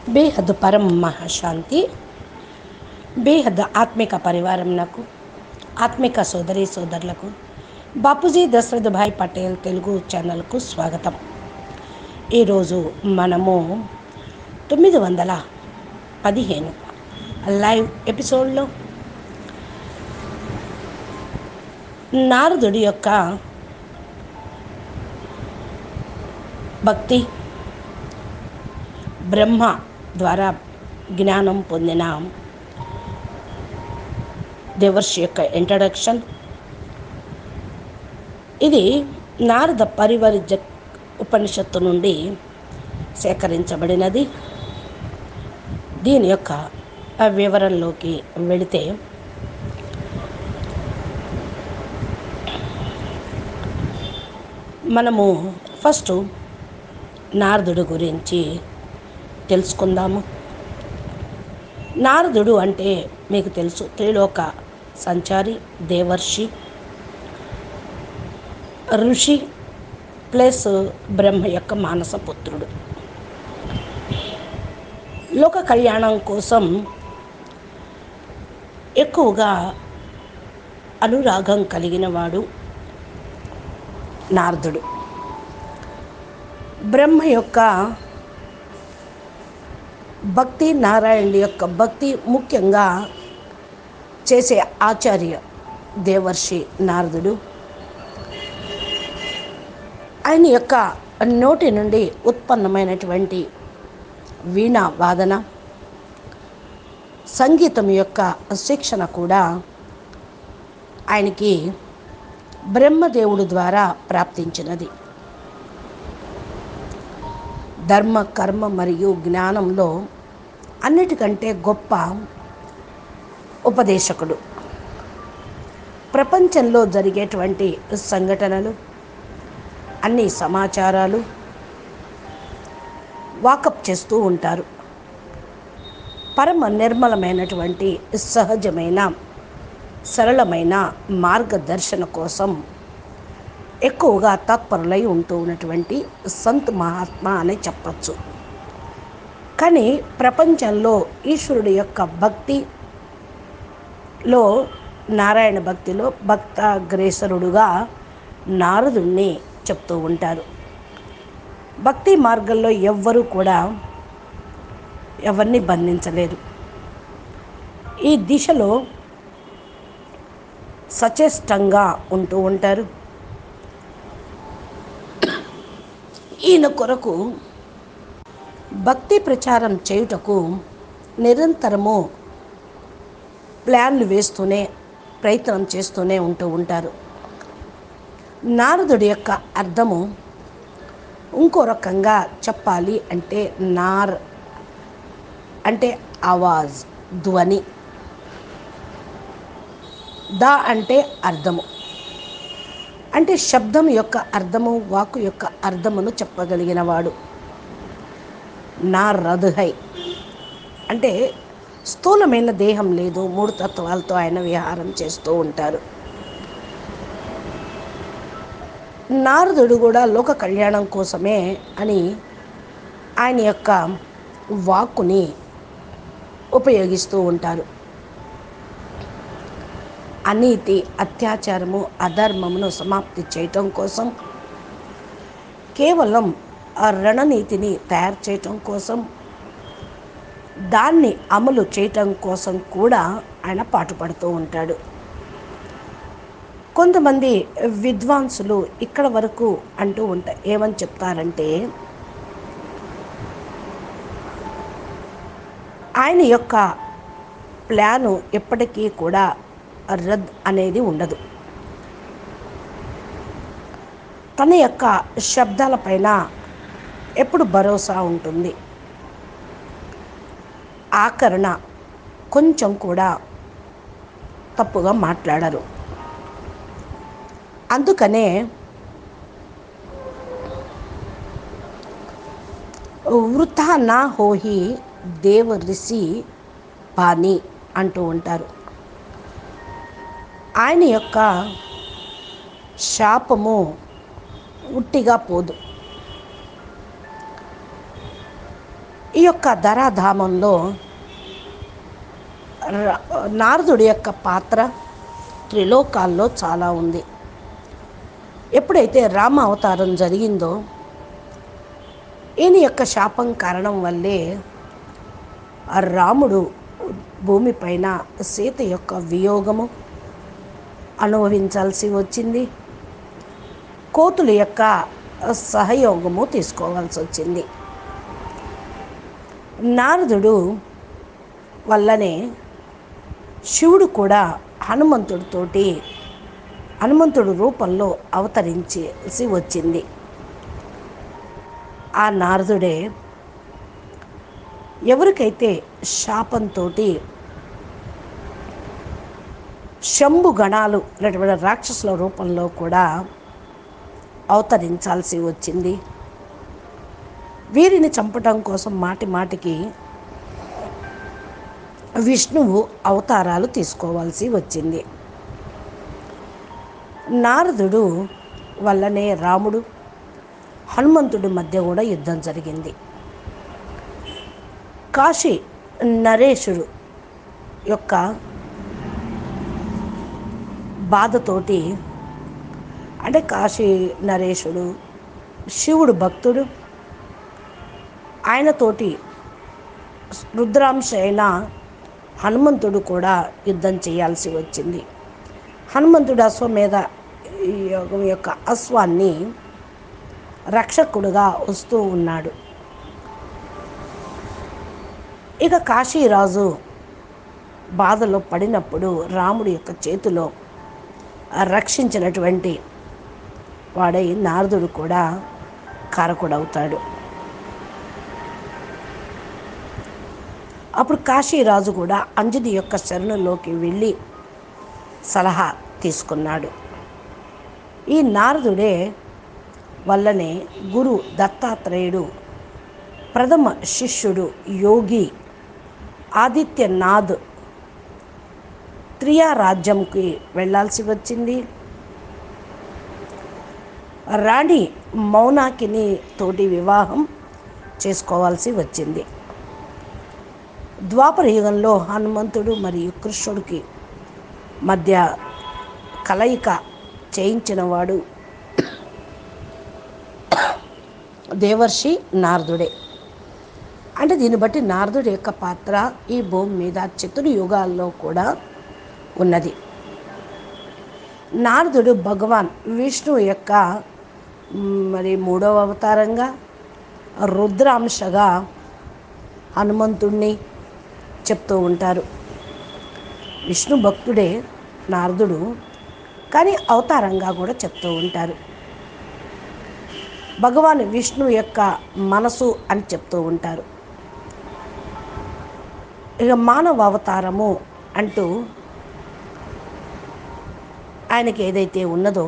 బేహద్ పరం మహాశాంతి బేహద్ ఆత్మిక పరివారంనకు ఆత్మిక సోదరి సోదరులకు బాపూజీ దశరథ్ భాయ్ పటేల్ తెలుగు ఛానల్కు స్వాగతం ఈరోజు మనము తొమ్మిది వందల పదిహేను లైవ్ ఎపిసోడ్లో నారదుడి యొక్క భక్తి బ్రహ్మ ద్వారా జ్ఞానం పొందిన దేవర్షి యొక్క ఇంట్రడక్షన్ ఇది నారద పరివరిజ ఉపనిషత్తు నుండి సేకరించబడినది దీని యొక్క వివరంలోకి వెళితే మనము ఫస్ట్ నారదుడు గురించి తెలుసుకుందాము నారదుడు అంటే మీకు తెలుసు త్రిలోక సంచారి దేవర్షి ఋషి ప్లస్ బ్రహ్మ యొక్క మానస పుత్రుడు లోక కళ్యాణం కోసం ఎక్కువగా అనురాగం కలిగిన వాడు నారదుడు బ్రహ్మ యొక్క భక్తి నారాయణుడి యొక్క భక్తి ముఖ్యంగా చేసే ఆచార్య దేవర్షి నారదుడు ఆయన యొక్క నోటి నుండి ఉత్పన్నమైనటువంటి వీణ వాదన సంగీతం యొక్క శిక్షణ కూడా ఆయనకి బ్రహ్మదేవుడు ద్వారా ప్రాప్తించినది ధర్మ కర్మ మరియు జ్ఞానంలో అన్నిటికంటే గొప్ప ఉపదేశకుడు ప్రపంచంలో జరిగేటువంటి సంఘటనలు అన్ని సమాచారాలు వాకప్ చేస్తూ ఉంటారు పరమ నిర్మలమైనటువంటి సహజమైన సరళమైన మార్గదర్శన కోసం ఎక్కువగా తత్పరులై ఉంటూ ఉన్నటువంటి సంత్ మహాత్మా అని చెప్పచ్చు కానీ ప్రపంచంలో ఈశ్వరుడి యొక్క భక్తిలో నారాయణ భక్తిలో భక్తాగ్రేసరుడుగా నారదుణ్ణి చెప్తూ ఉంటారు భక్తి మార్గంలో ఎవ్వరూ కూడా ఎవరిని బంధించలేరు ఈ దిశలో సచేష్టంగా ఉంటూ ఉంటారు ఈయన కొరకు భక్తి ప్రచారం చేయుటకు నిరంతరము ప్లాన్లు వేస్తూనే ప్రయత్నం చేస్తూనే ఉంటూ ఉంటారు నారదుడి యొక్క అర్థము ఇంకో రకంగా చెప్పాలి అంటే నార్ అంటే ఆవాజ్ ధ్వని ద అంటే అర్థము అంటే శబ్దం యొక్క అర్థము వాకు యొక్క అర్థమును చెప్పగలిగిన వాడు నా రదుహై అంటే స్థూలమైన దేహం లేదు మూడు తత్వాలతో ఆయన విహారం చేస్తూ ఉంటారు నారదుడు కూడా లోక కళ్యాణం కోసమే అని ఆయన యొక్క వాక్కుని ఉపయోగిస్తూ ఉంటారు అనీతి అత్యాచారము అధర్మమును సమాప్తి చేయటం కోసం కేవలం ఆ రణనీతిని తయారు చేయటం కోసం దాన్ని అమలు చేయటం కోసం కూడా ఆయన పాటుపడుతూ ఉంటాడు కొంతమంది విద్వాంసులు ఇక్కడ వరకు అంటూ ఉంటారు ఏమని చెప్తారంటే ఆయన యొక్క ప్లాను ఎప్పటికీ కూడా రద్ అనేది ఉండదు తన యొక్క శబ్దాలపైన ఎప్పుడు భరోసా ఉంటుంది ఆకరణ కొంచెం కూడా తప్పుగా మాట్లాడరు అందుకనే వృథా నా హోహి దేవ ఋషి పాని అంటూ ఉంటారు ఆయన యొక్క శాపము ఉట్టిగా పోదు ఈ యొక్క ధరాధామంలో ర- నారదుడి యొక్క పాత్ర త్రిలోకాల్లో చాలా ఉంది ఎప్పుడైతే రామ అవతారం జరిగిందో ఈయన యొక్క శాపం కారణం వల్లే ఆ రాముడు భూమిపైన సీత యొక్క వియోగము అనుభవించాల్సి వచ్చింది కోతుల యొక్క సహయోగము తీసుకోవాల్సి వచ్చింది నారదుడు వల్లనే శివుడు కూడా హనుమంతుడితోటి హనుమంతుడు రూపంలో అవతరించేసి వచ్చింది ఆ నారదుడే ఎవరికైతే శాపంతో శంభు గణాలు అనేటువంటి రాక్షసుల రూపంలో కూడా అవతరించాల్సి వచ్చింది వీరిని చంపటం కోసం మాటి మాటికి విష్ణువు అవతారాలు తీసుకోవాల్సి వచ్చింది నారదుడు వల్లనే రాముడు హనుమంతుడి మధ్య కూడా యుద్ధం జరిగింది కాశీ నరేషుడు యొక్క బాధతోటి అంటే కాశీ నరేషుడు శివుడు భక్తుడు ఆయనతోటి రుద్రాంశ అయిన హనుమంతుడు కూడా యుద్ధం చేయాల్సి వచ్చింది హనుమంతుడు అశ్వమేధ ఈ యొక్క- యొక్క అశ్వాన్ని రక్షకుడుగా వస్తూ ఉన్నాడు ఇక కాశీరాజు బాధలో పడినప్పుడు రాముడి యొక్క చేతిలో రక్షించినటువంటి వాడై నారదుడు కూడా కారకుడవుతాడు అప్పుడు కాశీరాజు కూడా అంజని యొక్క శరణులోకి వెళ్ళి సలహా తీసుకున్నాడు ఈ నారదుడే వల్లనే గురు దత్తాత్రేయుడు ప్రథమ శిష్యుడు యోగి ఆదిత్యనాథ్ త్రియా రాజ్యంకి వెళ్ళాల్సి వచ్చింది రాణి మౌనాకిని తోటి వివాహం చేసుకోవాల్సి వచ్చింది ద్వాపర యుగంలో హనుమంతుడు మరియు కృష్ణుడికి మధ్య కలయిక చేయించినవాడు దేవర్షి నారదుడే అంటే దీన్ని బట్టి నారదుడి యొక్క పాత్ర ఈ భూమి మీద చతుర్యుగాల్లో కూడా ఉన్నది నారదుడు భగవాన్ విష్ణువు యొక్క మ్, మరి మూడవ అవతారంగా రుద్రాంశగా హనుమంతుణ్ణి చెప్తూ ఉంటారు విష్ణు భక్తుడే నారదుడు కానీ అవతారంగా కూడా చెప్తూ ఉంటారు భగవాన్ విష్ణు యొక్క మనసు అని చెప్తూ ఉంటారు ఇక మానవ అవతారము అంటూ ఆయనకి ఏదైతే ఉన్నదో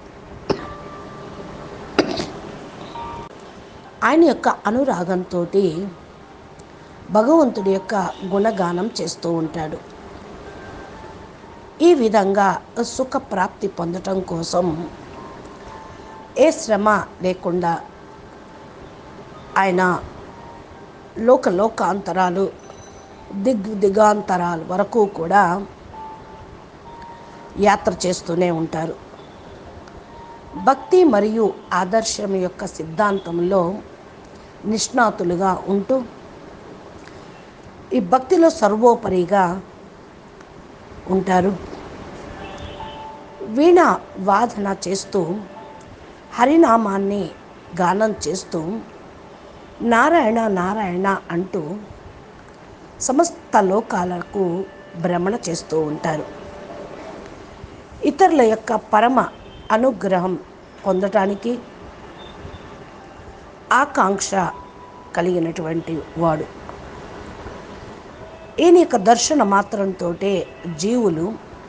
ఆయన యొక్క అనురాగంతో భగవంతుడి యొక్క గుణగానం చేస్తూ ఉంటాడు ఈ విధంగా సుఖ ప్రాప్తి పొందటం కోసం ఏ శ్రమ లేకుండా ఆయన లోక లోకాంతరాలు దిగ్ దిగాంతరాల వరకు కూడా యాత్ర చేస్తూనే ఉంటారు భక్తి మరియు ఆదర్శం యొక్క సిద్ధాంతంలో నిష్ణాతులుగా ఉంటూ ఈ భక్తిలో సర్వోపరిగా ఉంటారు వీణ వాదన చేస్తూ హరినామాన్ని గానం చేస్తూ నారాయణ నారాయణ అంటూ సమస్త లోకాలకు భ్రమణ చేస్తూ ఉంటారు ఇతరుల యొక్క పరమ అనుగ్రహం పొందటానికి ఆకాంక్ష కలిగినటువంటి వాడు ఈయన యొక్క దర్శన మాత్రంతో జీవులు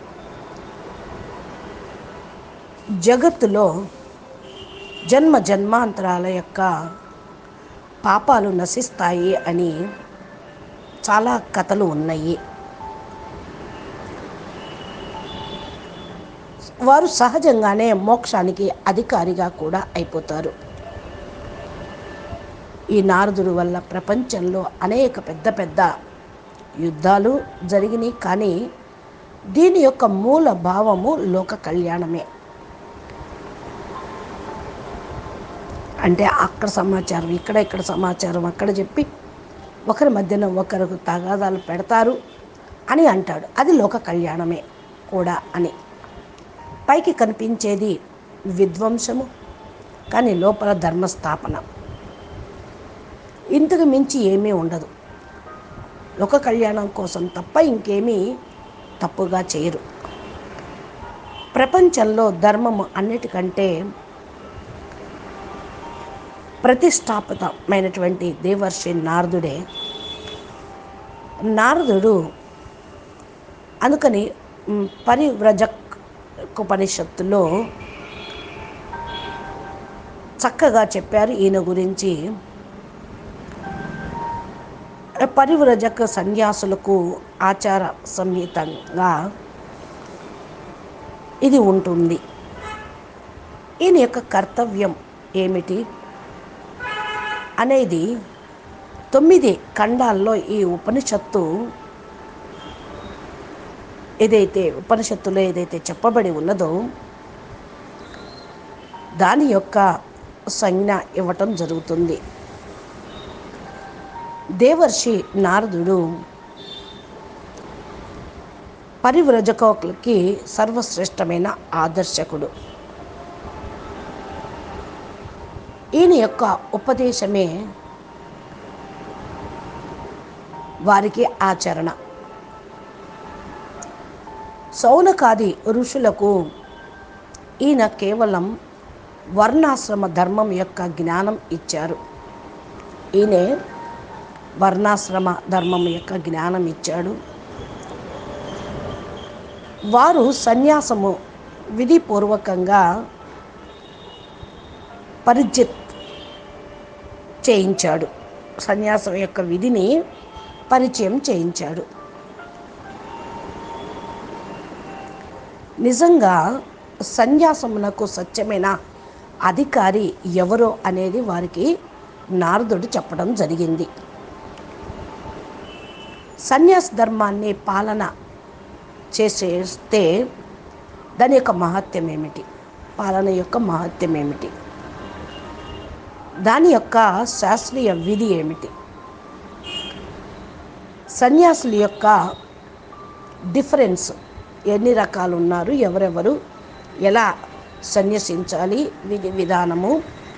జగత్తులో జన్మ జన్మాంతరాల యొక్క పాపాలు నశిస్తాయి అని చాలా కథలు ఉన్నాయి వారు సహజంగానే మోక్షానికి అధికారిగా కూడా అయిపోతారు ఈ నారదుడు వల్ల ప్రపంచంలో అనేక పెద్ద పెద్ద యుద్ధాలు జరిగినాయి కానీ దీని యొక్క మూల భావము లోక కళ్యాణమే అంటే అక్కడ సమాచారం ఇక్కడ ఇక్కడ సమాచారం అక్కడ చెప్పి ఒకరి మధ్యన ఒకరికి తగాదాలు పెడతారు అని అంటాడు అది లోక కళ్యాణమే కూడా అని పైకి కనిపించేది విధ్వంసము కానీ లోపల ధర్మస్థాపన ఇంతకు మించి ఏమీ ఉండదు లోక కళ్యాణం కోసం తప్ప ఇంకేమీ తప్పుగా చేయరు ప్రపంచంలో ధర్మము అన్నిటికంటే ప్రతిష్టాపితమైనటువంటి దేవర్షి నారదుడే నారదుడు అందుకని మ్, పరివ్రజక్ ఉపనిషత్తులో చక్కగా చెప్పారు ఈయన గురించి పరివ్రజక సన్యాసులకు ఆచార సంహితంగా ఇది ఉంటుంది ఈయన యొక్క కర్తవ్యం ఏమిటి అనేది తొమ్మిది ఖండాల్లో ఈ ఉపనిషత్తు ఏదైతే ఉపనిషత్తులో ఏదైతే చెప్పబడి ఉన్నదో దాని యొక్క సంజ్ఞ ఇవ్వటం జరుగుతుంది దేవర్షి నారదుడు పరివ్రజకులకి సర్వశ్రేష్టమైన ఆదర్శకుడు ఈయన యొక్క ఉపదేశమే వారికి ఆచరణ సౌనకాది ఋషులకు ఈయన కేవలం వర్ణాశ్రమ ధర్మం యొక్క జ్ఞానం ఇచ్చారు ఈయనే వర్ణాశ్రమ ధర్మం యొక్క జ్ఞానం ఇచ్చాడు వారు సన్యాసము విధిపూర్వకంగా పరిచిత్ చేయించాడు సన్యాసం యొక్క విధిని పరిచయం చేయించాడు నిజంగా సన్యాసమునకు సత్యమైన అధికారి ఎవరో అనేది వారికి నారదుడు చెప్పడం జరిగింది సన్యాస ధర్మాన్ని పాలన చేసేస్తే దాని యొక్క మహత్యం ఏమిటి పాలన యొక్క మహత్యం ఏమిటి దాని యొక్క శాస్త్రీయ విధి ఏమిటి సన్యాసుల యొక్క డిఫరెన్స్ ఎన్ని రకాలు ఉన్నారు ఎవరెవరు ఎలా సన్యసించాలి విధి విధానము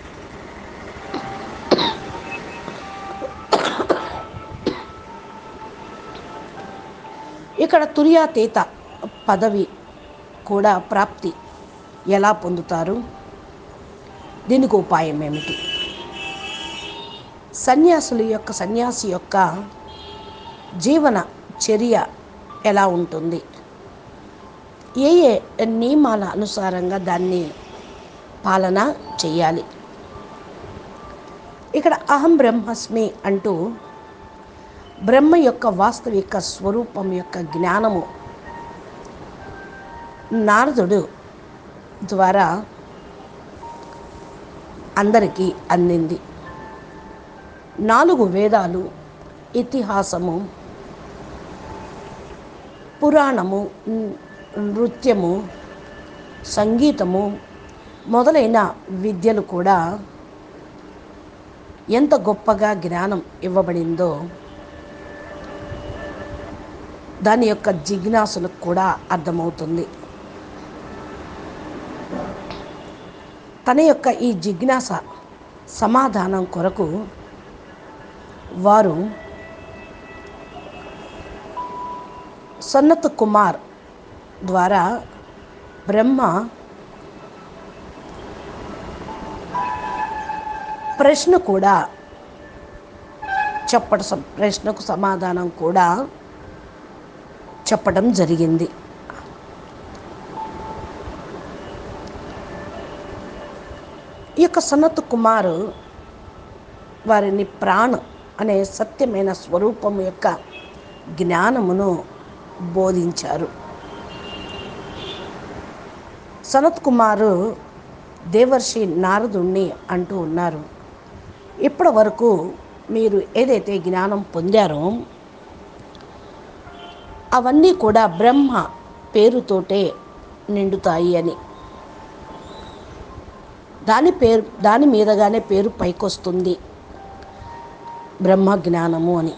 ఇక్కడ తుర్యాతీత పదవి కూడా ప్రాప్తి ఎలా పొందుతారు దీనికి ఉపాయం ఏమిటి సన్యాసుల యొక్క సన్యాసి యొక్క జీవన చర్య ఎలా ఉంటుంది ఏ ఏ నియమాల అనుసారంగా దాన్ని పాలన చేయాలి ఇక్కడ అహం బ్రహ్మస్మి అంటూ బ్రహ్మ యొక్క వాస్తవిక స్వరూపం యొక్క జ్ఞానము నారదుడు ద్వారా అందరికీ అందింది నాలుగు వేదాలు ఇతిహాసము పురాణము న్- నృత్యము సంగీతము మొదలైన విద్యలు కూడా ఎంత గొప్పగా జ్ఞానం ఇవ్వబడిందో దాని యొక్క జిజ్ఞాసులకు కూడా అర్థమవుతుంది తన యొక్క ఈ జిజ్ఞాస సమాధానం కొరకు వారు సన్నత్ కుమార్ ద్వారా బ్రహ్మ ప్రశ్న కూడా చెప్పడం సం- ప్రశ్నకు సమాధానం కూడా చెప్పడం జరిగింది ఈ యొక్క సనత్ కుమారు వారిని ప్రాణ అనే సత్యమైన స్వరూపం యొక్క జ్ఞానమును బోధించారు సనత్ కుమారు దేవర్షి నారదుణ్ణి అంటూ ఉన్నారు ఇప్పటి వరకు మీరు ఏదైతే జ్ఞానం పొందారో అవన్నీ కూడా బ్రహ్మ పేరుతోటే నిండుతాయి అని దాని పేరు దాని మీదగానే పేరు పైకొస్తుంది బ్రహ్మ జ్ఞానము అని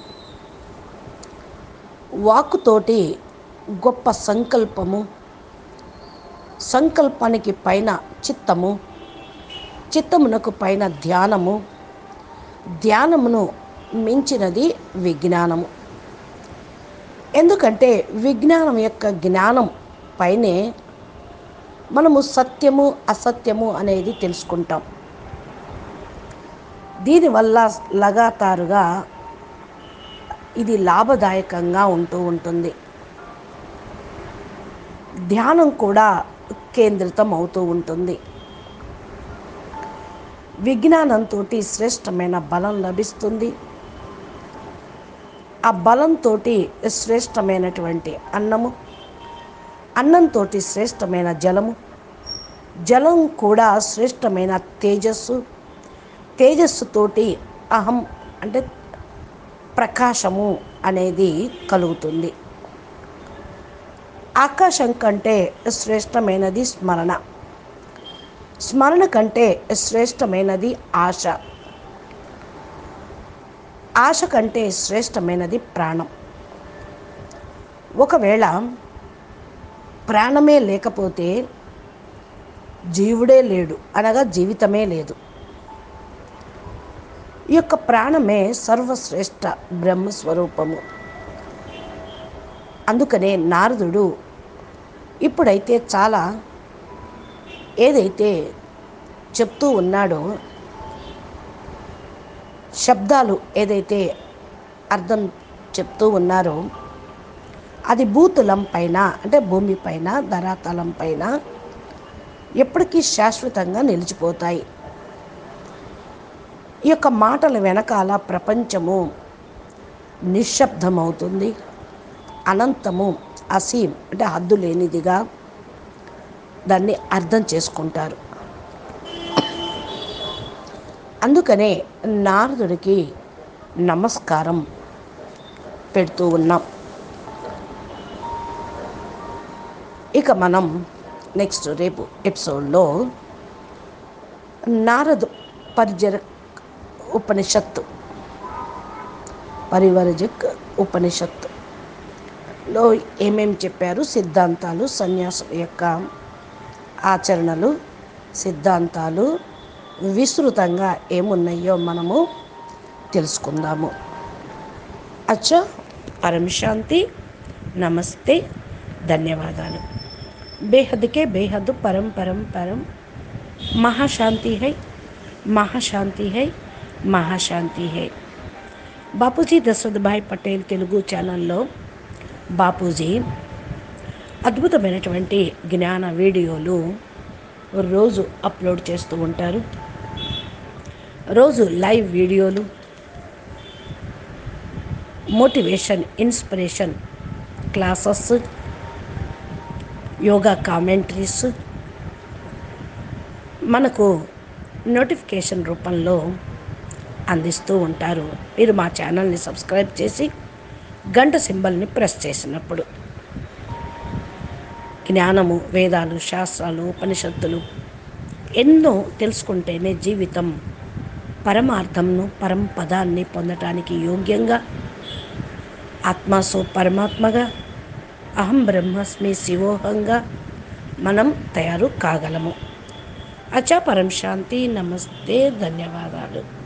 వాక్కుతోటి గొప్ప సంకల్పము సంకల్పానికి పైన చిత్తము చిత్తమునకు పైన ధ్యానము ధ్యానమును మించినది విజ్ఞానము ఎందుకంటే విజ్ఞానం యొక్క జ్ఞానం పైనే మనము సత్యము అసత్యము అనేది తెలుసుకుంటాం దీనివల్ల లగాతారుగా ఇది లాభదాయకంగా ఉంటూ ఉంటుంది ధ్యానం కూడా కేంద్రితం అవుతూ ఉంటుంది విజ్ఞానంతో శ్రేష్టమైన బలం లభిస్తుంది ఆ బలంతో శ్రేష్టమైనటువంటి అన్నము అన్నంతో శ్రేష్టమైన జలము జలం కూడా శ్రేష్టమైన తేజస్సు తేజస్సుతోటి అహం అంటే ప్రకాశము అనేది కలుగుతుంది ఆకాశం కంటే శ్రేష్టమైనది స్మరణ స్మరణ కంటే శ్రేష్టమైనది ఆశ ఆశ కంటే శ్రేష్టమైనది ప్రాణం ఒకవేళ ప్రాణమే లేకపోతే జీవుడే లేడు అనగా జీవితమే లేదు ఈ యొక్క ప్రాణమే సర్వశ్రేష్ఠ బ్రహ్మస్వరూపము అందుకనే నారదుడు ఇప్పుడైతే చాలా ఏదైతే చెప్తూ ఉన్నాడో శబ్దాలు ఏదైతే అర్థం చెప్తూ ఉన్నారో అది భూతులం పైన అంటే భూమి పైన ధరాతలం పైన ఎప్పటికీ శాశ్వతంగా నిలిచిపోతాయి ఈ యొక్క మాటల వెనకాల ప్రపంచము నిశ్శబ్దమవుతుంది అనంతము అసీం అంటే హద్దు లేనిదిగా దాన్ని అర్థం చేసుకుంటారు అందుకనే నారదుడికి నమస్కారం పెడుతూ ఉన్నాం ఇక మనం నెక్స్ట్ రేపు ఎపిసోడ్లో నారదు పరిజర ఉపనిషత్తు పరివరజక్ ఉపనిషత్తులో ఏమేమి చెప్పారు సిద్ధాంతాలు సన్యాసం యొక్క ఆచరణలు సిద్ధాంతాలు విస్తృతంగా ఏమున్నాయో మనము తెలుసుకుందాము అచ్చా పరమ శాంతి నమస్తే ధన్యవాదాలు बेहद के बेहद परम परम परम महाशांति है महाशांति है మహాశాంతి హే బాపూజీ దశరథభాయ్ పటేల్ తెలుగు ఛానల్లో బాపూజీ అద్భుతమైనటువంటి జ్ఞాన వీడియోలు రోజు అప్లోడ్ చేస్తూ ఉంటారు రోజు లైవ్ వీడియోలు motivation inspiration classes yoga commentaries మనకు నోటిఫికేషన్ రూపంలో అందిస్తూ ఉంటారు మీరు మా ఛానల్ని సబ్స్క్రైబ్ చేసి గంట సింబల్ని ప్రెస్ చేసినప్పుడు జ్ఞానము వేదాలు శాస్త్రాలు ఉపనిషత్తులు ఎన్నో తెలుసుకుంటేనే జీవితం పరమార్థంను పరమ పదాన్ని పొందటానికి యోగ్యంగా ఆత్మాసో పరమాత్మగా అహం బ్రహ్మస్మి శివోహంగా మనం తయారు కాగలము అచ్చా పరం శాంతి నమస్తే ధన్యవాదాలు